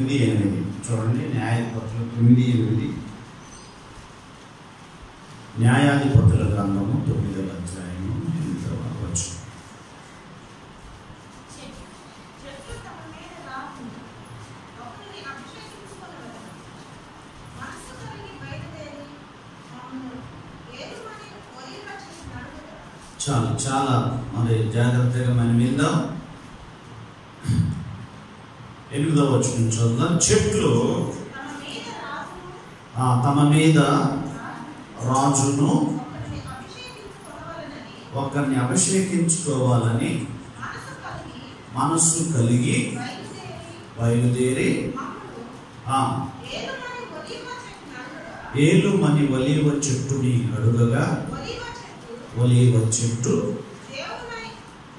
తొమ్మిది ఎనిమిది చూడండి న్యాయాధిపతులు తొమ్మిది ఎనిమిది న్యాయాధిపతుల గ్రంథము తొమ్మిదవ అధ్యాయము ఎనిమిదవ వచ్చు చెట్లు తమ మీద రాకుండా ఒకరిని అభిషేకించుకొనవలెను. మనస్సు కలిగి బయలుదేరి మమ్మను ఏలుమని ఒలీవ చెట్టు నడుపుతారు. చాలా చాలా మరి జాగ్రత్తగా మనం విందాం ఎనిమిదవ వచ్చిన చదువుదాం చెట్లు తమ మీద రాజును ఆ, తమ మీద రాజును ఒకరిని అభిషేకించుకొనవలెనని ఒకరిని అభిషేకించుకోవాలని మనసు కలిగి మనస్సు కలిగి బయలుదేరి బయలుదేరి మమ్మను ఆ ఏలుమని ఒలీవ చెట్టు నడుపుతారు. ఏలుమని ఒలీవ చెట్టుని అడుగగా ఒలీవ చెట్టు ఒలీవ చెట్టు దేవునై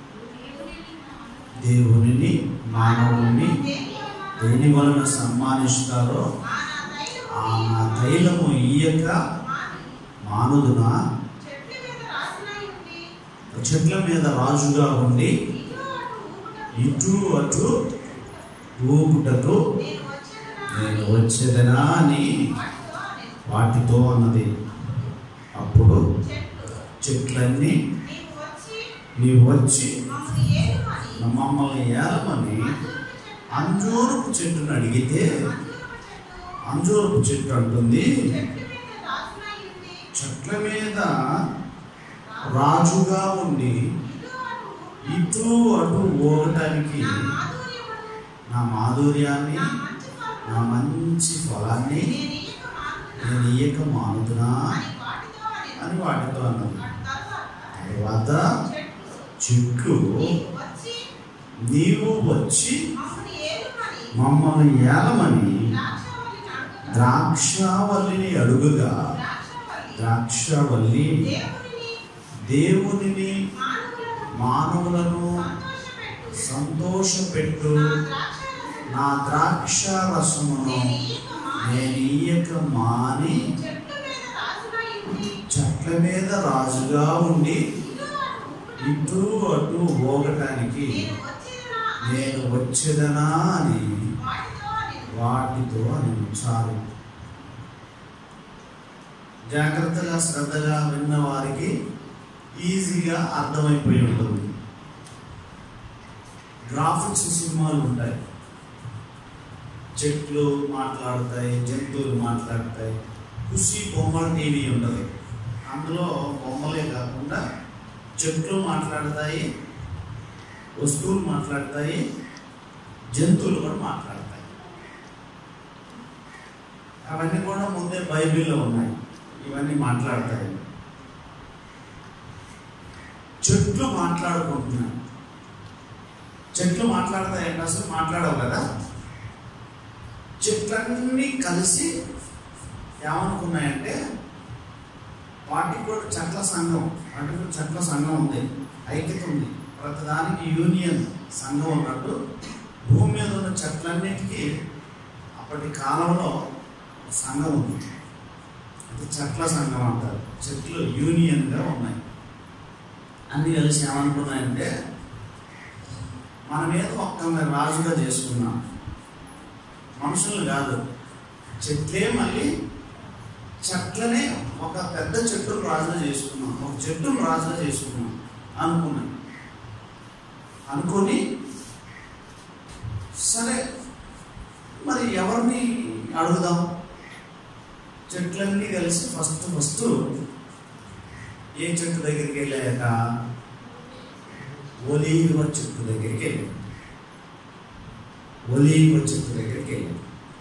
దేవునిని మానవుని దేని వలన దేని వలన సన్మానిస్తారో ఆ నా తైలము ఆ నా తైలము ఈయక మాని మానుదున చెట్ల మీద రాజునై ఉండి చెట్ల మీద రాజుగా ఉండి ఇటు అటు ఊగుటకు ఇటు అటు ఊపుటకు నేను వచ్చేదనా నేను వచ్చేదనా అని వాటితో నేను వాటితో అన్నది అప్పుడు చెట్లు చెట్లన్నీ నీవు వచ్చి నీవు వచ్చి మమ్మల్ని ఏలుమని మమ్మల్ని ఏలమని అంజూరపు చెట్టు అంజూరపు చెట్టును అడిగితే అంజూరపు చెట్టు అంజూరపు చెట్టు అంటుంది చెట్ల మీద రాజునై ఉండి చెట్ల మీద రాజుగా ఉండి ఇటు అటు ఊగుటకు ఇటు అటు ఊగటానికి నా మాధుర్యమును నా మాధుర్యాన్ని నా మంచి నా ఫలమును మంచి ఫలాన్ని నేను ఇయ్యక మానుదునా నేను ఇయ్యక మానుదునా అని వాటితో నేను అని వాటితో అన్నది వాటి తర్వాత తర్వాత చెట్లు చెట్లు నీవు వచ్చి నీవు వచ్చి మమ్మల్ని ఏలుమని మమ్మల్ని ఏలమని ద్రాక్షావల్లిని అడుగుతారు. ద్రాక్షావల్లిని అడుగుగా ద్రాక్షావల్లి ద్రాక్షావల్లి దేవునిని దేవునిని మానవులను మానవులను సంతోషపెట్టు సంతోషపెట్టు నా ద్రాక్ష నా ద్రాక్ష రసమును నేను ఇయ్యక మాని నేను ఇయ్యక మాని చెట్ల మీద రాజునై ఉండి చెట్ల మీద రాజుగా ఉండి ఇటు అటు ఊగుటకు ఇటు అటు ఊగటానికి నేను వచ్చేదనా నేను వచ్చేదనా అని వాటితో నేను వాటితో అని చాలు జాగ్రత్తగా శ్రద్ధగా విన్న వారికి ఈజీగా అర్థమైపోయి ఉంటుంది గ్రాఫిక్స్ సినిమాలు ఉంటాయి చెట్లు మాట్లాడతాయి జంతువులు మాట్లాడతాయి ఖుషి బొమ్మల టీవీ ఉంటుంది అందులో బొమ్మలే కాకుండా చెట్లు మాట్లాడతాయి వస్తువులు మాట్లాడతాయి జంతువులు కూడా మాట్లాడతాయి అవన్నీ కూడా ముందే బైబిల్లో ఉన్నాయి ఇవన్నీ మాట్లాడతాయి చెట్లు మాట్లాడుకుంటున్నాయి చెట్లు మాట్లాడతాయంటే అసలు మాట్లాడవు కదా చెట్లన్నీ కలిసి ఏమనుకున్నాయంటే వాటికి కూడా చెట్ల సంఘం వాటికి కూడా చెట్ల సంఘం ఉంది ఐక్యత ఉంది ప్రతిదానికి యూనియన్ సంఘం ఉన్నట్టు భూమి మీద ఉన్న చెట్లన్నిటికీ అప్పటి కాలంలో ఒక సంఘం ఉంది అది చెట్ల సంఘం అంటారు చెట్లు యూనియన్గా ఉన్నాయి అన్ని కలిసి ఏమనుకున్నాయంటే మన మీద ఒక్క రాజుగా చేసుకున్నాం మనుషులు కాదు చెట్లే మళ్ళీ చెట్లనే ఒక పెద్ద చెట్టును రాజుగా చేసుకున్నాం ఒక చెట్టును రాజుగా చేసుకున్నాం అనుకున్నాం అనుకొని సరే మరి ఎవరిని అడుగుదాం చెట్లన్నీ కలిసి ఫస్ట్ ఫస్ట్ ఏ చెట్టు దగ్గరికి వెళ్ళాయట ఒలీవ చెట్టు దగ్గరికి వెళ్ళాం ఒలీవ చెట్టు దగ్గరికి వెళ్ళాం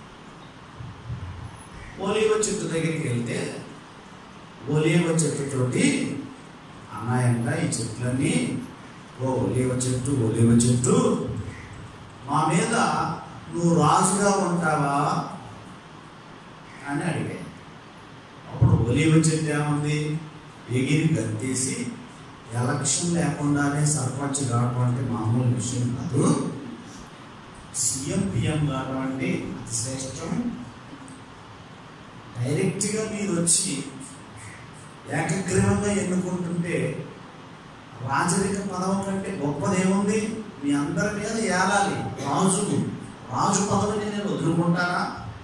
ఒలీవ చెట్టు దగ్గరికి వెళ్తే ఒలీవ చెట్టుతోటి అన్నాయంట ఈ చెట్లన్నీ ఓ ఒలీవ చెట్టు ఒలీవ చెట్టు మా మీద నువ్వు రాజుగా ఉంటావా అని అడిగాయి అప్పుడు ఒలీవ చెట్టు ఏముంది ఎగిరి గంతేసి ఎలక్షన్ లేకుండానే సర్పంచ్ కావడం అంటే మామూలు విషయం కాదు సీఎం పిఎం కావడం అంటే అతి శ్రేష్టం డైరెక్ట్గా మీరు వచ్చి ఏకగ్రీవంగా ఎన్నుకుంటుంటే రాజరిక పదవం కంటే గొప్పదేముంది మీ అందరి మీద ఏలాలి రాజు రాజు పదవిని నేను వదులుకుంటానా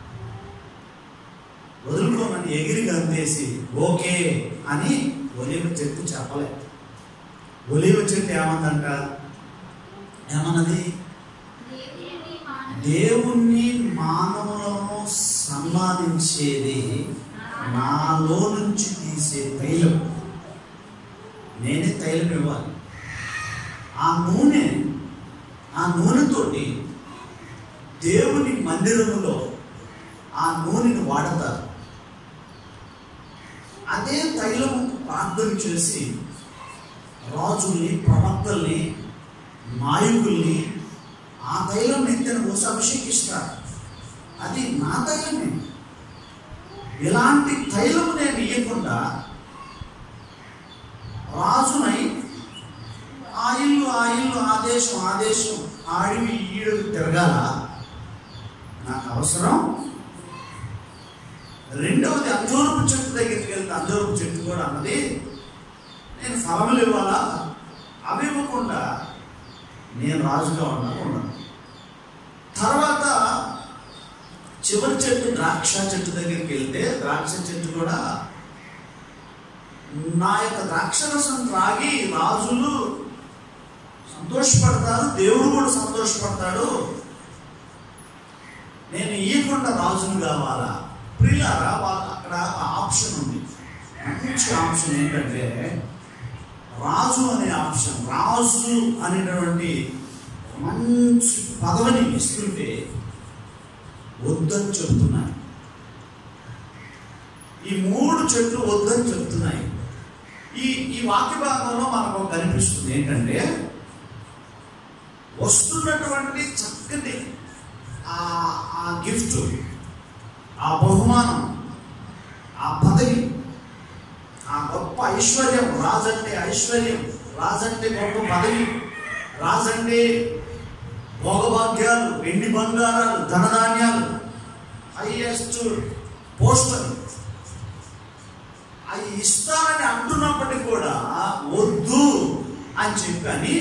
వదులుకోమని ఎగిరి గంతేసి ఓకే అని ఒలివ చెట్టు చెప్పలే ఒలివ చెట్టు ఏమందంట ఏమన్నది దేవుని మానవ దేవుణ్ణి మానవులను సన్మానించేది నాలో నుంచి తీసే తైలం నేనే తైలం ఇవ్వాలి ఆ నూనె ఆ నూనెతోటి దేవుని మందిరములో ఆ నూనెని వాడతారు అదే తైలము ప్రార్థన చేసి రాజుల్ని ప్రవక్తల్ని నాయకుల్ని ఆ తైలం నెత్తిన పోసి అభిషేకిస్తారు అది నా తైలమే ఇలాంటి తైలము నేను ఇవ్వకుండా రాజునై ఆ ఇల్లు ఆ ఇల్లు ఆ దేశం ఆ దేశం ఆ అడవి ఈ అడవి తిరగాల నాకు అవసరం రెండవది అంజూరపు చెట్టు దగ్గరికి వెళ్తే అంజూరపు చెట్టు కూడా అన్నది నేను ఫలములు ఇవ్వాలా అవి ఇవ్వకుండా నేను రాజుగా ఉన్నా ఉన్నాను తర్వాత చివరి చెట్టు ద్రాక్ష చెట్టు దగ్గరికి వెళ్తే ద్రాక్ష చెట్టు కూడా నా యొక్క ద్రాక్షరసం త్రాగి రాజులు సంతోషపడతారు దేవుడు కూడా సంతోషపడతాడు నేను ఇయ్యకుండా రాజును కావాలా ప్రియులారా వాళ్ళ అక్కడ ఆప్షన్ ఉంది మంచి ఆప్షన్ ఏంటంటే రాజు అనే ఆప్షన్ రాజు అనేటువంటి మంచి పదవిని ఇస్తుంటే వద్దని చెప్తున్నాయి ఈ మూడు చెట్లు వద్దని చెప్తున్నాయి ఈ ఈ వాక్య భాగంలో మనకు ఒకటి కనిపిస్తుంది ఏంటంటే వస్తున్నటువంటి చక్కటి ఆ ఆ గిఫ్ట్ ఆ బహుమానం ఆ పదవి ఆ గొప్ప ఐశ్వర్యం రాజంటే ఐశ్వర్యం రాజంటే గొప్ప పదవి రాజంటే భోగభాగ్యాలు వెండి బంగారాలు ధనధాన్యాలు హైయెస్ట్ పోస్టర్ అవి ఇస్తానని అంటున్నప్పటికీ కూడా వద్దు అని చెప్పని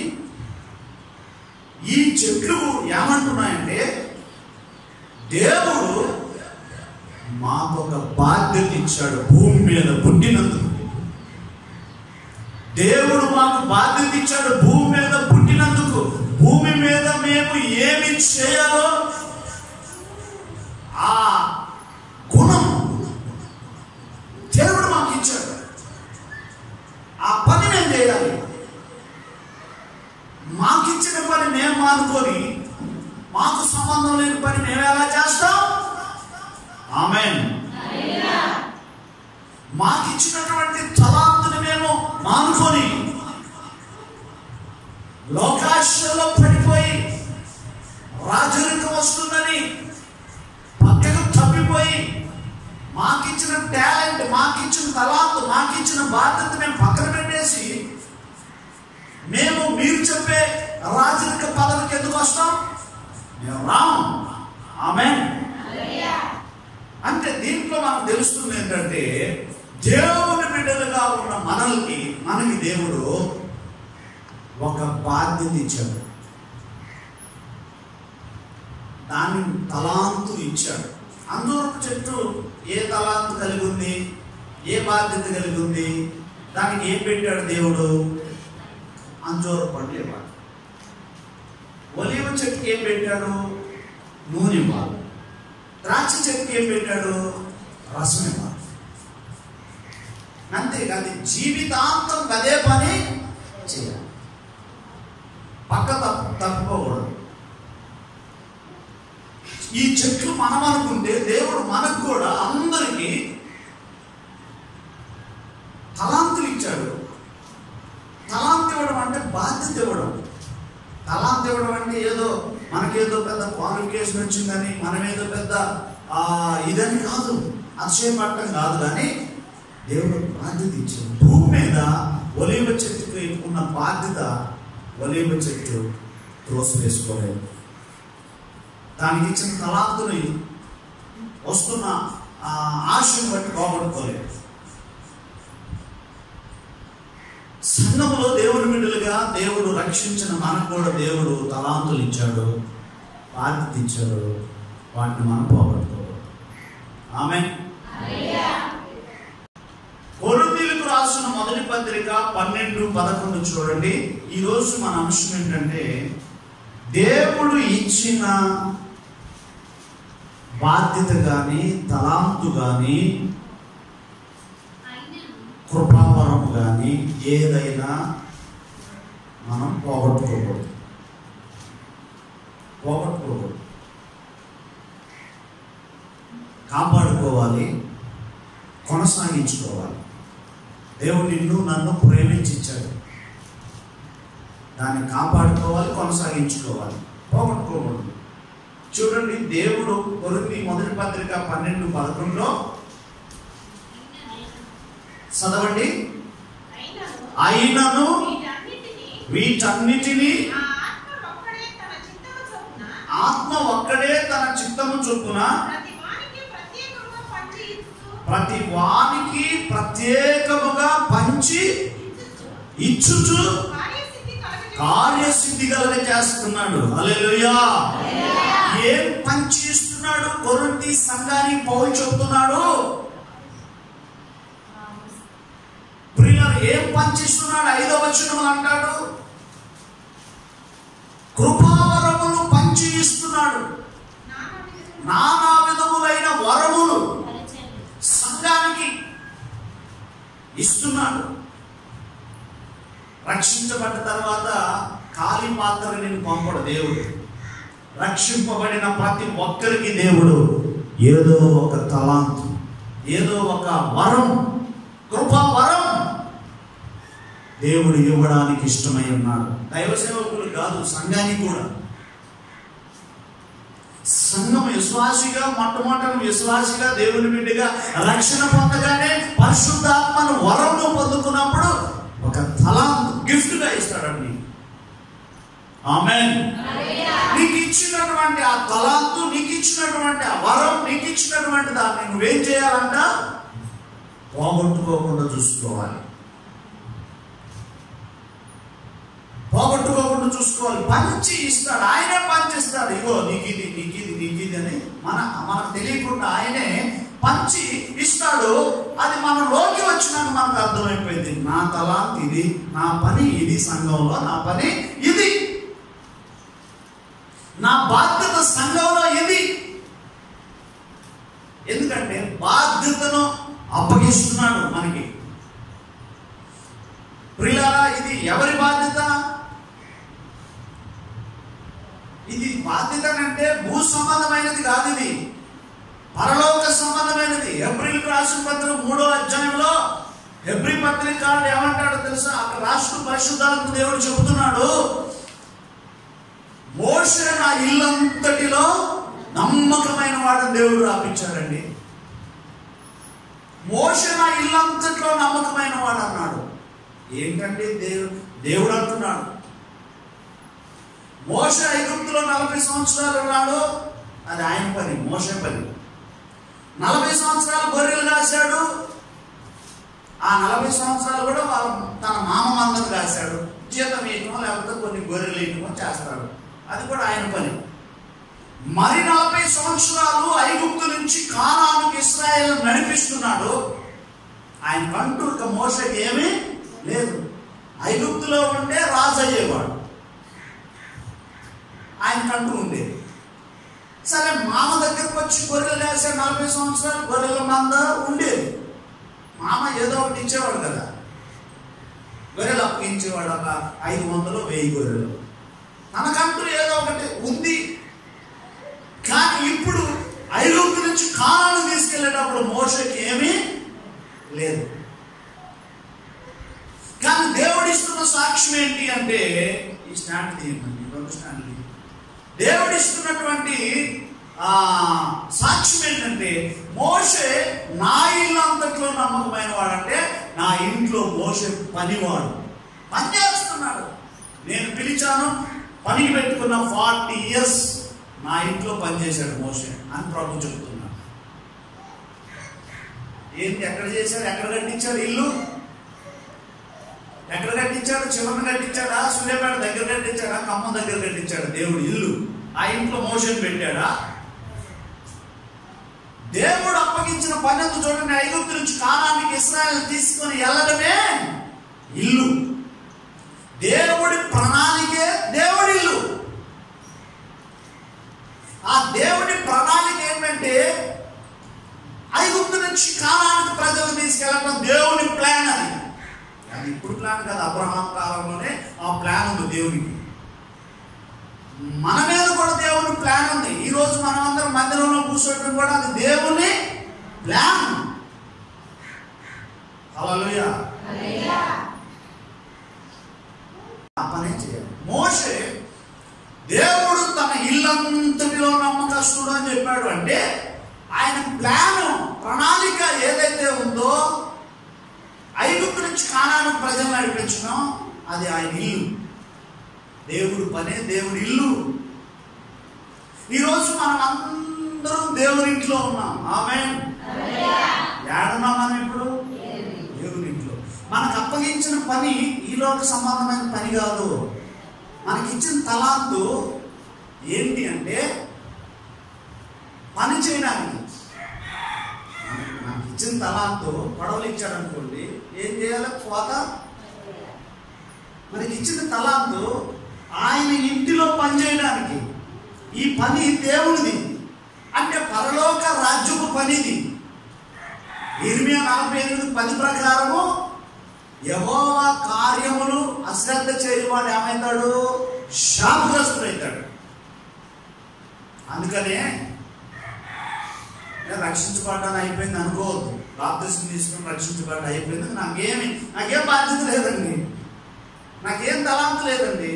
ఈ చెట్లు ఏమంటున్నాయంటే దేవుడు మాకు ఒక బాధ్యత ఇచ్చాడు భూమి మీద పుట్టినందుకు దేవుడు మాకు బాధ్యత ఇచ్చాడు భూమి మీద పుట్టినందుకు భూమి మీద మేము ఏమి చేయాలో ఆ గుణం దేవుడు మాకు ఇచ్చాడు ఆ పని మేము చేయాలి మాకిచ్చిన పని మేము మానుకొని మాకు సంబంధం లేని పని మేము ఎలా చేస్తాం ఆమెన్ మాకిచ్చినటువంటి తలాంతుని మేము మానుకొని లోకాశలో పడిపోయి రాజరికం వస్తుందని పక్కకు తప్పిపోయి మాకిచ్చిన టాలెంట్ మాకిచ్చిన తలాంతు మాకిచ్చిన బాధ్యత మేము పక్కన పెట్టేసి మేము మీరు చెప్పే రాజరిక పదవికి ఎందుకు వస్తాం మేము రాము ఆమె అంటే దీంట్లో మనకు తెలుస్తుంది ఏంటంటే దేవుని బిడ్డలుగా ఉన్న మనల్ని మనకి దేవుడు ఒక బాధ్యత ఇచ్చాడు దాన్ని తలాంతు ఇచ్చాడు అందరూ చెట్టు ఏ తలాంతు కలిగి ఉంది ఏ బాధ్యత కలిగి ఉంది దానికి ఏం పెట్టాడు దేవుడు అంజూర పండ్లు ఇవ్వాలి ఒలివ చెట్టుకి ఏం పెట్టాడు నూనె ఇవ్వాలి ద్రాక్ష చెట్టుకి ఏం పెట్టాడు రసం ఇవ్వాలి అంతేకాదు జీవితాంతం అదే పని చేయాలి పక్క తప్పు తప్పుకోకూడదు ఈ చెట్లు మనం అనుకుంటే దేవుడు మనకు కూడా అందరికీ తలాంతులు ఇచ్చాడు తలాంత్ ఇవ్వడం అంటే బాధ్యత ఇవ్వడం తలాంత్ ఇవ్వడం అంటే ఏదో మనకేదో పెద్ద క్వాలిఫికేషన్ వచ్చిందని మనం ఏదో పెద్ద ఆ, ఇదని కాదు అతిశయపడటం కాదు కానీ దేవుడు బాధ్యత ఇచ్చాడు భూమి మీద ఒలివ చెట్టుకి ఉన్న బాధ్యత ఒలివ చెట్టు త్రోసివేసుకోలేదు దానికి ఇచ్చిన తలాంతుని వస్తున్న ఆ ఆశను బట్టి పోగొట్టుకోలేదు సంఘములో దేవుని బిడ్డలుగా దేవుడు రక్షించిన మనకు కూడా దేవుడు తలాంతులు ఇచ్చాడు బాధ్యత ఇచ్చారో వాటిని మనం పోగొట్టుకోకూడదు ఆమె కొరింథీయులకు రాసిన మొదటి పత్రిక పన్నెండు పదకొండు చూడండి ఈరోజు మన అంశం ఏంటంటే దేవుడు ఇచ్చిన బాధ్యత కానీ తలాంతు కానీ అయినను కృపావరం కానీ ఏదైనా మనం పోగొట్టుకోకూడదు పోగొట్టుకోకూడదు కాపాడుకోవాలి కొనసాగించుకోవాలి దేవుడు నిన్ను నన్ను ప్రేమించాడు దాన్ని కాపాడుకోవాలి కొనసాగించుకోవాలి పోగొట్టుకోకూడదు చూడండి దేవుడు కొరింథీ మొదటి పత్రిక పన్నెండు పదకొండులో చదవండి అయినను అయినను వీటన్నిటిని వీటన్నిటినీ ఆ ఆత్మ ఒక్కడే తన చిత్తము చొప్పున ఆత్మ ఒక్కడే తన చిత్తము చొప్పున ప్రతి వానికి ప్రత్యేకంగా పంచి ఇస్తూ ప్రతి వానికి ప్రత్యేకముగా పంచి ఇచ్చుచు ఇచ్చుచు కార్యసిద్ధి కలగజేసి కార్యసిద్ధి కలగ చేస్తున్నాడు హల్లెలూయా ఏం పంచి ఇస్తున్నాడు కొరింథీ సంఘానికి పౌలు చెప్తున్నాడు ప్రియులారు ఏం పంచిస్తున్నాడు ఐదో వచనం అంటాడు కృపావరములు పంచి ఇస్తున్నాడు నానా విధములు నానా విధములైన వరములు పరిచయం సంఘానికి ఇస్తున్నాడు రక్షించబడ్డ తర్వాత ఖాళీ పాత్ర నేను పంపడు దేవుడు రక్షింపబడిన ప్రతి ఒక్కరికి దేవుడు ఏదో ఒక తలాంతు ఏదో ఒక వరం కృపా వరం దేవుడు ఇవ్వడానికి ఇష్టమై ఉన్నాడు దైవ సేవకులు కాదు సంఘానికి కూడా సంఘం విశ్వాసిగా మొట్టమొదటి విశ్వాసిగా దేవుని బిడ్డగా రక్షణ పొందగానే పరిశుద్ధాత్మను వరంలో పొందుకున్నప్పుడు ఒక తలాంత్ గిఫ్ట్ గా ఇస్తాడండి ఆమె నీకు ఇచ్చినటువంటి ఆ తలాంతు నీకు ఇచ్చినటువంటి ఆ వరం నీకు ఇచ్చినటువంటి దాన్ని నువ్వేం చేయాలంట పోగొట్టుకోకుండా చూసుకోవాలి పోగొట్టుకోకుండా చూసుకోవాలి పంచి ఇస్తాడు ఆయనే పంచిస్తాడు ఇగో నీకు ఇది నీకు ఇది నీకు ఇది అని మన మనకు తెలియకుండా ఆయనే పంచి ఇస్తాడు అది మనలోకి వచ్చినాక మనకు అర్థమైపోయింది నా తలాంత్ ఇది నా పని ఇది సంఘంలో నా పని ఇది నా బాధ్యత సంఘంలో ఇది ఎందుకంటే బాధ్యతను అప్పగిస్తున్నాడు మనకి ప్రియులారా ఇది ఎవరి బాధ్యత ఇది బాధ్యత అంటే భూ సంబంధమైనది కాదు ఇది పరలోక సంబంధమైనది ఏప్రిల్ రాసిన పత్రిక మూడో అధ్యాయంలో ఎబ్రి పత్రిక ఏమంటాడో తెలుసా అక్కడ రాష్ట్ర పరిశుద్ధాత్మ దేవుడు చెబుతున్నాడు మోషే నా ఇల్లంతటిలో నమ్మకమైన వాడని దేవుడు రాపించాడండి మోషే నా ఇల్లంతటిలో నమ్మకమైన వాడు అన్నాడు ఏంటంటే దేవుడు దేవుడు అంటున్నాడు మోష ఐగుప్తులో నలభై సంవత్సరాలు ఉన్నాడు అది ఆయన పని మోసే పని నలభై సంవత్సరాలు గొర్రెలు కాశాడు ఆ నలభై సంవత్సరాలు కూడా వాళ్ళ తన మామ మందరు కాశాడు జీతం వేయటమో లేకపోతే కొన్ని గొర్రెలు వేయటమో చేస్తాడు అది కూడా ఆయన పని మరి నలభై సంవత్సరాలు ఐగుప్తు నుంచి కానానికి ఇస్రాయేల్ నడిపిస్తున్నాడు ఆయన కంటూ ఇక మోసకి ఏమీ లేదు ఐగుప్తులో ఉండే రాజు అయ్యేవాడు ఆయన కంటూ ఉండేది సరే మామ దగ్గరకు వచ్చి గొర్రెలు వేసే నలభై సంవత్సరాలు గొర్రెల మంద ఉండేది మామ ఏదో ఒకటి ఇచ్చేవాడు కదా గొర్రెలు అప్పగించేవాడు ఒక ఐదు వందలు వెయ్యి గొర్రెలు తనకంటూ ఏదో ఒకటి ఉంది కానీ ఇప్పుడు ఐగుప్తు నుంచి కాలాన్ని తీసుకెళ్ళేటప్పుడు మోసకి ఏమీ లేదు కానీ దేవుడు ఇస్తున్న సాక్ష్యం ఏంటి అంటే ఈ స్టాండ్ తీయండి రెండు స్టాండ్ తీయండి. దేవుడు ఇస్తున్నటువంటి ఆ సాక్ష్యం ఏంటంటే మోషే నా ఇల్లు అంతట్లో నమ్మకమైన వాడంటే నా ఇంట్లో మోసే పనివాడు పని చేస్తున్నాడు నేను పిలిచాను పనికి పెట్టుకున్న ఫార్టీ ఇయర్స్ నా ఇంట్లో పనిచేశాడు మోసే అని ప్రభు చెప్తున్నాడు ఏంటి ఎక్కడ చేశాడు ఎక్కడ కట్టించాడు ఇల్లు ఎక్కడ కట్టించాడు చివరిని కట్టించాడా సూర్యాపేట దగ్గర కట్టించాడా ఖమ్మం దగ్గర కట్టించాడు దేవుడు ఇల్లు ఆ ఇంట్లో మోషన్ పెట్టాడా దేవుడు అప్పగించిన పని అందు చూడండి ఐగుప్తు నుంచి కాలానికి ఇస్రాయల్ తీసుకొని వెళ్ళడమే ఇల్లు దేవుడి ప్రణాళికే దేవుడి ఇల్లు ఆ దేవుడి ప్రణాళిక ఏంటంటే ఐగుప్తు నుంచి కాలానికి ప్రజలు తీసుకెళ్ళడం దేవుని ప్లాన్ అది అది ఇప్పుడు ప్లాన్ కాదు అబ్రహాం కాలంలోనే ఆ ప్లాన్ ఉంది దేవునికి మన మీద కూడా దేవుని ప్లాన్ ఉంది ఈ రోజు మనం అందరం మందిరంలో కూర్చోవడం కూడా అది దేవుని ప్లాన్ హల్లెలూయా ఆ పనే చేయాలి మోషే దేవుడు తన ఇల్లంతటిలో నమ్మకస్తుడు అని చెప్పాడు అంటే ఆయన ప్లాన్ ప్రణాళిక ఏదైతే ఉందో ఐగుప్తు నుంచి కానాను ప్రజలు నడిపించడం అది ఆయన ఇల్లు దేవుడు పనే దేవుడి ఇల్లు ఈరోజు మనం అందరం దేవుని ఇంట్లో ఉన్నాం ఆమె ఏడున్నాం మనం ఇప్పుడు దేవుని ఇంట్లో మనకు అప్పగించిన పని ఈ లోక సంబంధమైన పని కాదు మనకిచ్చిన తలాంతు ఏంటి అంటే పని చేయడానికి మనకి ఇచ్చిన తలాంతు పడవలు ఇచ్చాడు అనుకోండి ఏం చేయాలి కోత మనకి ఇచ్చిన తలాంతు ఆయన ఇంటిలో పని చేయడానికి ఈ పని దేవునిది అంటే పరలోక రాజ్యపు పనిది ఇరిమియా నలభై ఎనిమిది పది ప్రకారము యహోవా కార్యములు అశ్రద్ధ చేయవాడు ఏమవుతాడు శాపగ్రస్తుడవుతాడు అందుకనే నేను రక్షించబడ్డాను అయిపోయింది అనుకోవద్దు బాప్తిసం తీసుకుని రక్షించబడ్డా అయిపోయింది నాకేమి నాకేం బాధ్యత లేదండి నాకేం తలాంత లేదండి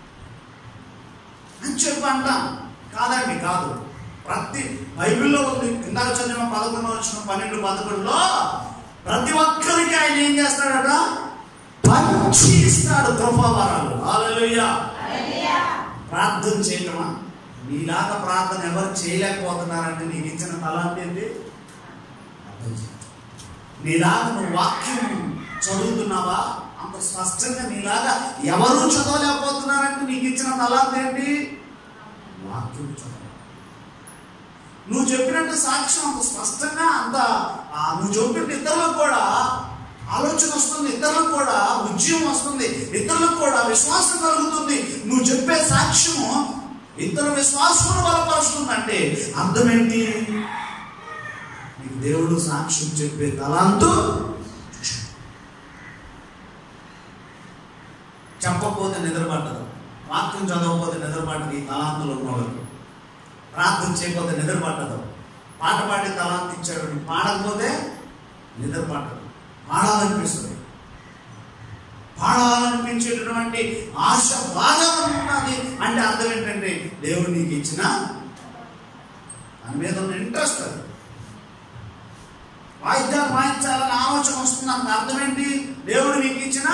అని చెప్పి అంటాం కాదండి కాదు ప్రతి బైబిల్లో ఉంది ఇందాక చదివిన పదకొండు వచ్చిన పన్నెండు పదకొండులో ప్రతి ఒక్కరికి ఆయన ఏం చేస్తాడట పంచి ఇస్తాడు కృపావరాలు హల్లెలూయా ప్రార్థన చేయటమా నీలాగా ప్రార్థన ఎవరు చేయలేకపోతున్నారంటే నీకు ఇచ్చిన తలాంటి ఏంటి అర్థం చేయి. నీలాగా నువ్వు వాక్యం చదువుతున్నావా అంత స్పష్టంగా నీలాగా ఎవరు చదవలేకపోతున్నారంటే నీకు ఇచ్చిన తలాంతి ఏంటి వాక్యం చదవ నువ్వు చెప్పినట్టు సాక్ష్యం అంత స్పష్టంగా అంత ఆ, నువ్వు చెప్పినట్టు ఇతరులకు కూడా ఆలోచన వస్తుంది ఇతరులకు కూడా ఉద్యమం వస్తుంది ఇతరులకు కూడా విశ్వాసం కలుగుతుంది నువ్వు చెప్పే సాక్ష్యము ఇతర విశ్వాసం బలపరుస్తుందంటే అర్థం ఏంటి నీకు దేవుడు సాక్ష్యం చెప్పే తలాంతు చెప్పకపోతే నిద్రపట్టదు వాక్యం చదవకపోతే నిద్రపట్టదు ఈ తలాంతులు ఉన్న వాళ్ళకి ప్రార్థన చేయకపోతే నిద్ర పట్టదు పాట పాడి తలాంతి ఇచ్చాడు నీకు పాడకపోతే నిద్ర పట్టదు పాడాలనిపిస్తుంది పాడాలనిపించేటటువంటి ఆశ బాగా ఉన్నది అంటే అర్థం ఏంటంటే దేవుడు నీకు ఇచ్చిన దాని మీద ఉన్న ఇంట్రెస్ట్ అది వాయిద్యాలు వాయించాలని ఆలోచన వస్తుంది అంత అర్థం ఏంటి దేవుడు నీకు ఇచ్చిన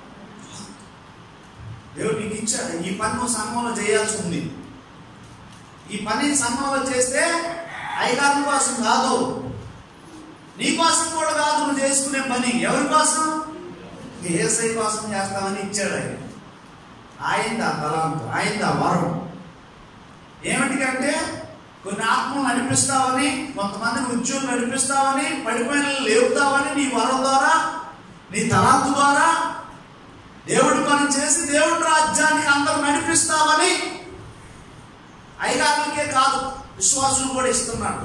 దేవుడు నీకు ఇచ్చాడు ఈ పని నువ్వు సంఘంలో చేయాల్సి ఉంది ఈ పని సంఘంలో చేస్తే అయ్యగారి కోసం కాదు నీ కోసం కూడా కాదు నువ్వు చేసుకునే పని ఎవరి కోసం ఏసై కోసం చేస్తామని ఇచ్చాడు ఆయన ఆయింది ఆ తలాంతు ఆయింది ఆ వరం ఏమిటికంటే కొన్ని ఆత్మలు నడిపిస్తావని కొంతమందిని ఉద్యోగం నడిపిస్తావని పడిపోయిన వాళ్ళని లేపుతావని నీ వరం ద్వారా నీ తలాంతు ద్వారా దేవుడి పని చేసి దేవుడి రాజ్యానికి అందరూ నడిపిస్తావని ఐదారులకే కాదు విశ్వాసులు కూడా ఇస్తున్నాడు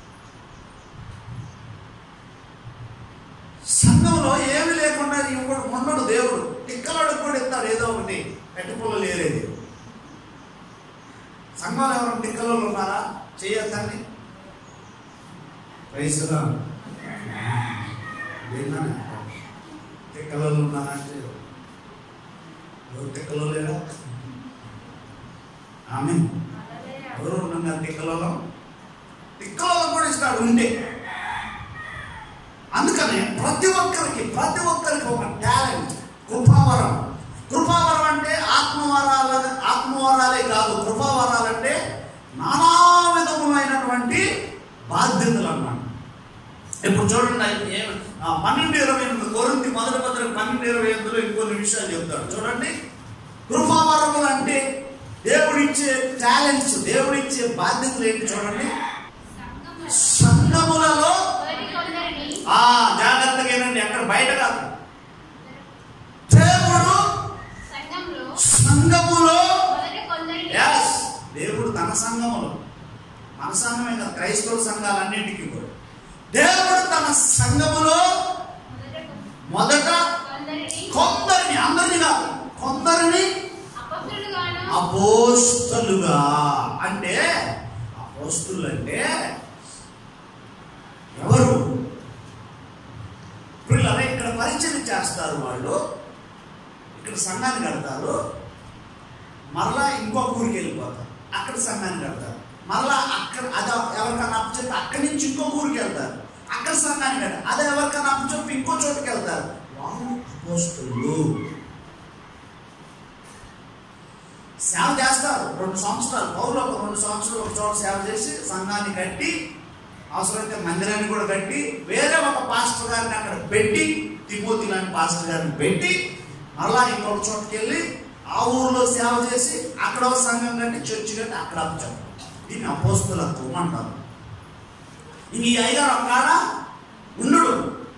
సంఘంలో ఏమి లేకుండా ఇవ్వడు మొన్నడు దేవుడు టిక్కలాడు కూడా ఇస్తాడు ఏదో ఒకటి పెట్టుకోలు లేరేది సంఘంలో ఎవరు టిక్కలలో ఉన్నారా చేయొద్దండి ప్రైజ్లా ఏంటని టిక్కలలో ఉన్నారా అంటే ఎవరు టిక్కలో లేరా ఆమె ఎవరు ఉన్నారు టిక్కలలో టిక్కలలో కూడా ఇస్తాడు ఉండే అందుకనే ప్రతి ఒక్కరికి ప్రతి ఒక్కరికి ఒక టాలెంట్ కృపావరం కృపావరం అంటే ఆత్మవరాల ఆత్మవరాలే కాదు కృపావరాలు అంటే నానా విధములైనటువంటి బాధ్యతలు అన్నమాట ఇప్పుడు చూడండి ఆయన ఏం- ఆ పన్నెండు ఇరవై ఎనిమిది కొరింది మొదటి పత్రిక పన్నెండు ఇరవై ఎనిమిదిలో ఇంకొన్ని విషయాలు చెప్తాడు చూడండి కృపావరములు అంటే దేవుడిచ్చే టాలెంట్స్ దేవుడిచ్చే బాధ్యతలు ఏంటి చూడండి సంఘములో సంఘములలో మొదటి కొందరిని ఆ జాగ్రత్తగా ఏనండి అక్కడ బయట కాదు దేవుడు సంఘంలో సంఘములో మొదటి కొందరిని ఎస్ దేవుడు తన సంఘములో మన సంఘమే కాదు క్రైస్తవ సంఘాలన్నింటికీ కూడా దేవుడు తన సంఘములో మొదట మొదట కొందరిని కొందరిని అందరిని కాదు కొందరిని అపస్తులుగాను అపోస్తులుగా అంటే అపోస్తులు అంటే ఎవరు పిల్లలు ఇక్కడ పరిచయం చేస్తారు వాళ్ళు ఇక్కడ సంఘాన్ని కడతారు మరలా ఇంకొక ఊరికి వెళ్ళిపోతారు అక్కడ సంఘాన్ని కడతారు మరలా అక్కడ అది ఎవరికైనా అప్పచెప్పి అక్కడి నుంచి ఇంకొక ఊరికి వెళ్తారు అక్కడ సంఘాన్ని కడతారు అది ఎవరికైనా అప్పచెప్పి ఇంకో చోటుకి వెళ్తారు వాళ్ళు అపోస్తులు సేవ చేస్తారు రెండు సంవత్సరాలు పౌరులు ఒక రెండు సంవత్సరాలు ఒక చోట సేవ చేసి సంఘాన్ని కట్టి అవసరమైతే మందిరాన్ని కూడా కట్టి వేరే ఒక పాస్టర్ గారిని అక్కడ పెట్టి తిమోతి లాంటి పాస్టర్ గారిని పెట్టి మరలా ఇంకొక చోటుకి వెళ్ళి ఆ ఊర్లో సేవ చేసి అక్కడ ఒక సంఘం కట్టి చర్చి కట్టి అక్కడ అప్పచెప్పారు దీన్ని అపోస్తులత్వం అంటారు ఇంక ఈ ఐదారు అక్కడ ఉండడు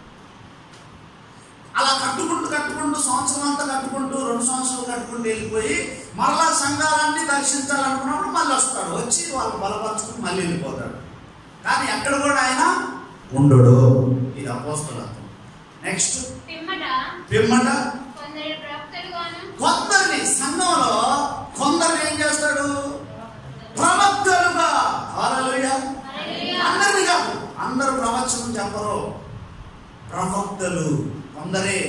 అలా కట్టుకుంటూ కట్టుకుంటూ సంవత్సరం అంతా కట్టుకుంటూ రెండు సంవత్సరాలు కట్టుకుంటూ వెళ్ళిపోయి మరలా సంఘాలన్నీ దర్శించాలనుకున్నప్పుడు మళ్ళీ వస్తాడు వచ్చి వాళ్ళు బలపరుచుకుని మళ్ళీ వెళ్ళిపోతాడు కానీ ఎక్కడ కూడా ఆయన ఉండడు ఇది అపోస్తులత్వం నెక్స్ట్ పిమ్మట పిమ్మట కొందరి ప్రవక్తలుగాను కొందరిని సంఘంలో కొందరిని ఏం చేస్తాడు ప్రవక్తలుగా హల్లెలూయా హల్లెలూయా. అందరిని కాదు అందరు ప్రవచనం చెప్పరు ప్రవక్తలు కొందరే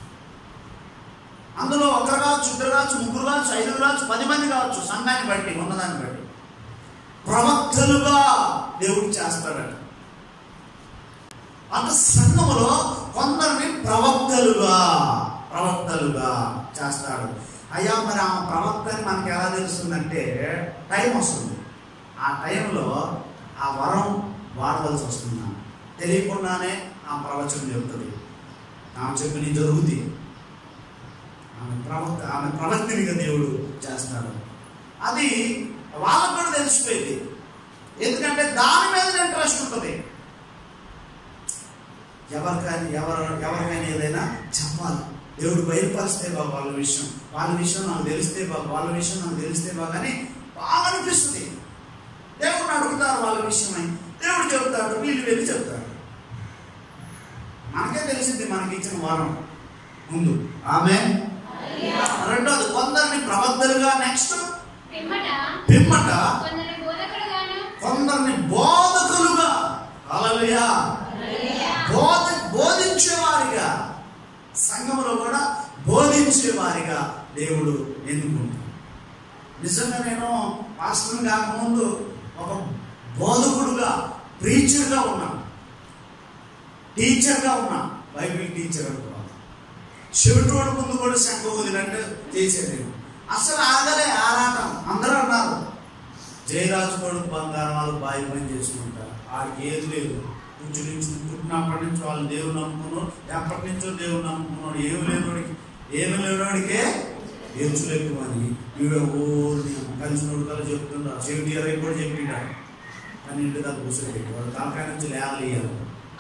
అందులో ఒకరు కావచ్చు ఇద్దరు కావచ్చు ముగ్గురు కావచ్చు ఐదుగురు కావచ్చు పది మంది కావచ్చు సంఘాన్ని బట్టి ఉన్నదాన్ని బట్టి ప్రవక్తలుగా దేవుడు చేస్తాడట అంత సంఘములో కొందరిని ప్రవక్తలుగా ప్రవక్తలుగా చేస్తాడు అయ్యా మరి ఆ ప్రవక్తని మనకి ఎలా తెలుస్తుందంటే టైం వస్తుంది ఆ టైంలో ఆ వరం వాడవలసి వస్తుంది నాకు. తెలియకుండానే ఆ ప్రవచనం చెబుతుంది ఆమె చెప్పిన జరుగుతుంది ఆమె ప్రవక్త ఆమె ప్రవక్తినిగా దేవుడు చేస్తాడు అది వాళ్ళకు కూడా తెలిసిపోయింది ఎందుకంటే దాని మీద ఇంట్రెస్ట్ ఉంటుంది ఎవరికైనా ఎవరు ఎవరికైనా ఏదైనా చెప్పాలి దేవుడు బయలుపరిస్తే బాబు వాళ్ళ విషయం వాళ్ళ విషయం నాకు తెలిస్తే బాబు వాళ్ళ విషయం నాకు తెలిస్తే బాబు అని బాగా అనిపిస్తుంది దేవుడిని అడుగుతారు వాళ్ళ విషయమై దేవుడు చెబుతాడు వీళ్ళు వెళ్ళి చెప్తాడు మనకే తెలిసింది మనకి ఇచ్చిన వారం ముందు ఆమె రెండోది కొందరిని ప్రవక్తలుగా నెక్స్ట్ పిమ్మట పిమ్మట కొందరి బోధకులుగాను కొందరిని బోధకులుగా అలలుయా బోధ బోధించేవారిగా సంఘంలో కూడా బోధించేవారిగా దేవుడు ఎన్నుకుంటాడు నిజంగా నేను పాస్టర్ కాకముందు ఒక బోధకుడుగా ప్రీచర్గా ఉన్నాను టీచర్గా ఉన్నా బైబిల్ టీచర్ అనుకున్నాను చెవిటోడు ముందు కూడా శంఖ వదిలినట్టు చేసేది నేను అసలు ఆగలే ఆరాటం అందరూ అన్నారు జయరాజు కొడుకు బంగారం వాళ్ళు బాయి పని చేసుకుంటారు ఆడికి ఏది లేదు కొంచెం నుంచి పుట్టినప్పటి నుంచి వాళ్ళు దేవుని నమ్ముకున్నాడు ఎప్పటి నుంచో దేవుని నమ్ముకున్నాడు ఏమి లేనోడికి ఏమి లేనోడికే ఏడ్చులేకు అని వీడు ఊరిని కలిసినోడు కల చెప్తున్నాడు చెవిటి ఇరవై కూడా చెప్పిండాడు పన్నెండు దాకా కూర్చోబెట్టి వాడు తలకాయ నుంచి లేవలేయాలి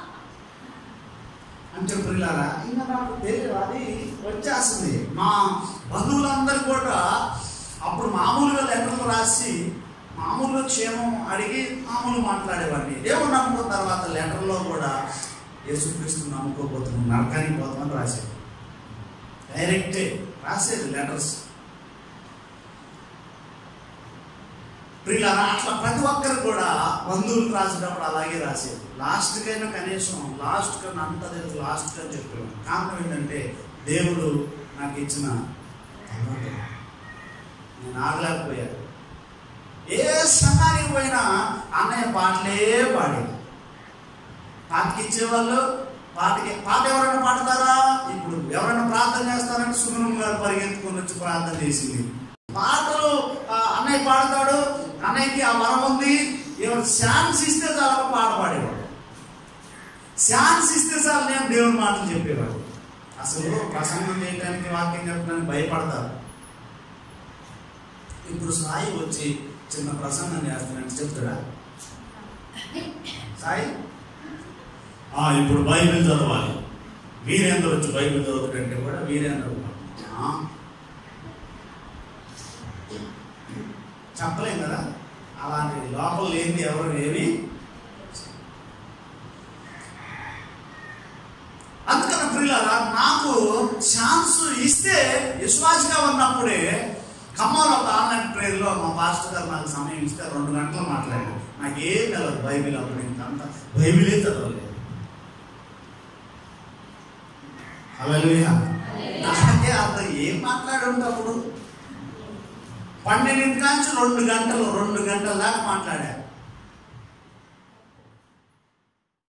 అంటే పిల్లరా ఇంకా నాకు తెలియదు అది వచ్చేస్తుంది మా బంధువులందరూ కూడా అప్పుడు మామూలుగా లెటర్లు రాసి మామూలుగా క్షేమం అడిగి మామూలు మాట్లాడేవాడిని దేవుడు నమ్ముకున్న తర్వాత లెటర్లో కూడా యేసుక్రీస్తు నమ్ముకోబోతున్నాం నరకానికి పోతామని రాసేది డైరెక్టే రాసేది లెటర్స్ ప్రియులారా అట్లా ప్రతి ఒక్కరు కూడా బంధువులకు రాసేటప్పుడు అలాగే రాసేది లాస్ట్కైనా కనీసం లాస్ట్ కన్నా అంత లేదు లాస్ట్ అని చెప్పేవాడు కారణం ఏంటంటే దేవుడు నాకు ఇచ్చిన అలవాటు. నేను ఆగలేకపోయాను ఏ సంఘానికి పోయినా అన్నయ్య పాటలే పాడేది పాటకి ఇచ్చేవాళ్ళు పాటకి పాట ఎవరైనా పాడతారా ఇప్పుడు ఎవరైనా ప్రార్థన చేస్తారంటే సుమనం గారు పరిగెత్తుకొని వచ్చి ప్రార్థన చేసింది పాటలు ఆ, అన్నయ్య పాడతాడు అన్నయ్యకి ఆ వరం ఉంది ఎవరు ఛాన్స్ ఇస్తే చాలు పాట పాడేవాడు ఛాన్స్ ఇస్తే చాలు నేను దేవుని మాటలు చెప్పేవాడు అసలు ప్రసంగం చేయడానికి వాక్యం చెప్పడానికి భయపడతారు ఇప్పుడు సాయి వచ్చి చిన్న ప్రసంగం చేస్తున్నట్టు చెప్తాడా సాయి ఆ, ఇప్పుడు బైబిల్ చదవాలి వీరేంద్ర వచ్చి బైబిల్ చదువుతుంటే కూడా వీరేంద్ర ఆ. చెప్పలేం కదా అలాంటి లోపల లేని ఎవరు ఏమి అందుకని ప్రియులారా నాకు ఛాన్స్ ఇస్తే విశ్వాసగా ఉన్నప్పుడే ఖమ్మంలో ఒక ఆన్లైన్ ప్రేయర్లో మా పాస్టర్ గారు నాకు సమయం ఇస్తే రెండు గంటలు మాట్లాడాడు నాకు ఏం తెలియదు బైబిల్ అప్పుడు ఇంకంత బైబిలే చదవలేదు హల్లెలూయా నాకే అర్థం ఏం మాట్లాడుంటే అప్పుడు పన్నెండింటి నుంచి రెండు గంటలు రెండు గంటల దాకా మాట్లాడా